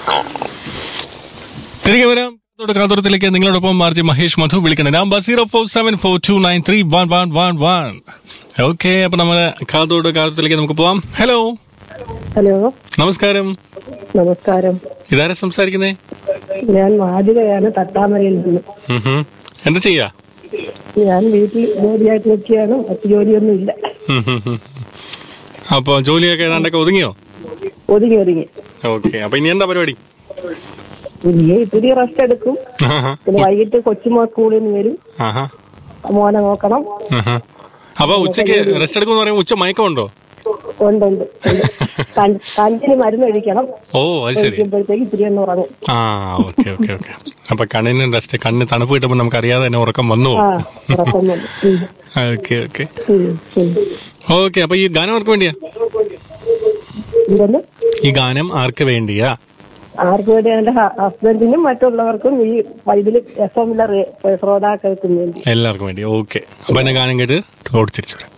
തിരികെ വരാം കാതോട് കാതോരത്തിലേക്ക് നിങ്ങളോടൊപ്പം മാർജി മഹേഷ് മധു വിളിക്കണം number zero four seven four two nine three one one one one okay അപ്പൊ നമ്മള് കാതോട് കാതോരത്തിലേക്ക് നമുക്ക് പോവാം ഹലോ ഹലോ നമസ്കാരം നമസ്കാരം ഇതാരാ സംസാരിക്കുന്നേ ഞാൻ മാതിരയാണ് തട്ടാമരയിൽ നിന്ന് ഉം ഹും. എന്താ ചെയ്യാ ഞാൻ വീട്ടിൽ ജോലിയായിട്ട് നിൽക്കുകയാണ് മറ്റു ജോലിയൊന്നും ഇല്ല ഉം ഹും ഹും. അപ്പൊ ജോലിയൊക്കെ ഏതാണ്ടൊക്കെ ഒതുങ്ങിയോ ഒതുങ്ങി ഒതുങ്ങി ഓക്കെ അപ്പൊ ഇനി എന്താ പരിപാടി ഇനി ഇത്തിരി റെസ്റ്റ് എടുക്കും ആഹാ. പിന്നെ വൈകിട്ട് കൊച്ചുമോ സ്കൂളിൽ നിന്ന് വരും ആഹാ. മോനെ നോക്കണം ആഹാ. അപ്പൊ ഉച്ചക്ക് റെസ്റ്റ് എടുക്കുമെന്ന് പറയുമ്പോൾ ഉച്ച മയക്കമുണ്ടോ ഉണ്ട് ഉണ്ട് ഉണ്ട്. കൺ- കണ്ണിന് മരുന്ന് കഴിക്കണം ഓ അത് ശരി കഴിക്കുമ്പോഴത്തേക്ക് ഇത്തിരി ഒന്ന് ഉറങ്ങും ആ ഓക്കെ ഓക്കെ ഓക്കെ അപ്പൊ കണ്ണിന് റെസ്റ്റ് കണ്ണ് തണുപ്പ് കിട്ടുമ്പോൾ നമുക്ക് അറിയാതെ തന്നെ ഉറക്കം വന്നു ആ ഉറക്കൊന്നുമില്ല ഉം. ഓക്കെ ഓക്കെ ഉം, ഉം. ഓക്കെ അപ്പൊ ഈ ഗാനം ആർക്ക് വേണ്ടിയാ ഇതൊന്ന് ഈ ഗാനം ആർക്ക് വേണ്ടിയാ ആർക്കും വേണ്ടി എന്റെ ഹസ്ബൻഡിനും മറ്റുള്ളവർക്കും ഈ ഇതിൽ എഫ് എമ്മിലെ ശ്രോതാക്കൾക്കും വേണ്ടി എല്ലാവർക്കും വേണ്ടി ഓക്കെ അപ്പൊ എന്നെ ഗാനം കേട്ട് റോഡ് തിരിച്ചു വിടാം